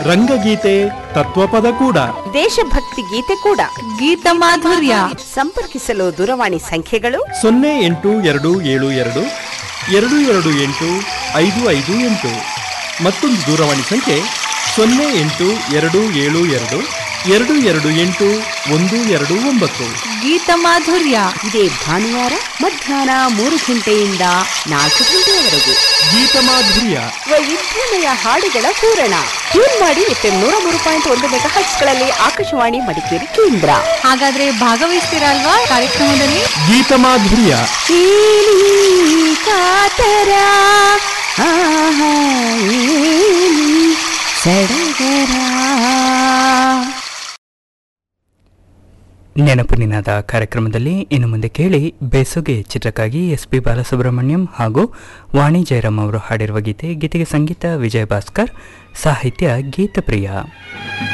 ರಂಗಗೀತೆ ತತ್ವಪದ ಕೂಡ ದೇಶಭಕ್ತಿ ಗೀತೆ ಕೂಡ ಗೀತ ಮಾಧುರ್ಯ ಸಂಪರ್ಕಿಸಲು ದೂರವಾಣಿ ಸಂಖ್ಯೆಗಳು ಸೊನ್ನೆ ಎಂಟು ಎರಡು ಏಳು ಎರಡು ಎರಡು ಎರಡು ಎಂಟು ಐದು ಐದು ಎಂಟು ಮತ್ತೊಂದು ದೂರವಾಣಿ ಸಂಖ್ಯೆ ಸೊನ್ನೆ ಎಂಟು ಎರಡು ಏಳು ಎರಡು ಎರಡು ಎರಡು ಎಂಟು ಒಂದು ಎರಡು ಒಂಬತ್ತು ಗೀತ ಮಾಧುರ್ಯ ಇದೇ ಭಾನುವಾರ ಮಧ್ಯಾಹ್ನ ಮೂರು ಗಂಟೆಯಿಂದ ನಾಲ್ಕು ಗಂಟೆಯವರೆಗೆ ಗೀತಮಾಧುರ್ಯ ವೈವಿಧ್ಯಮಯ ಹಾಡುಗಳ ಪೂರಣ ಟ್ಯೂನ್ ಮಾಡಿ ಎಫ್ಎಂ ನೂರ ಮೂರು ಪಾಯಿಂಟ್ ಒಂದು ಮೆಗಾ ಹರ್ಟ್ಸ್ಗಳಲ್ಲಿ ಆಕಾಶವಾಣಿ ಮಡಿಕೇರಿ ಕೇಂದ್ರ ಹಾಗಾದ್ರೆ ಭಾಗವಹಿಸ್ತೀರಾ ಅಲ್ವಾ ಕಾರ್ಯಕ್ರಮದಲ್ಲಿ ಗೀತಮಾಧುರ್ಯ ಕೇಳಿ ಕಾತರ ಆಹಾ, ಏನಿ ಸಡಗರ ನೆನಪು ನಿನಾದ ಕಾರ್ಯಕ್ರಮದಲ್ಲಿ ಇನ್ನು ಮುಂದೆ ಕೇಳಿ ಬೇಸುಗೆ ಚಿತ್ರಕ್ಕಾಗಿ ಎಸ್ ಪಿ ಬಾಲಸುಬ್ರಹ್ಮಣ್ಯಂ ಹಾಗೂ ವಾಣಿ ಜಯರಾಮ್ ಅವರು ಹಾಡಿರುವ ಗೀತೆ ಗೀತೆಗೆ ಸಂಗೀತ ವಿಜಯ ಭಾಸ್ಕರ್ ಸಾಹಿತ್ಯ ಗೀತಪ್ರಿಯ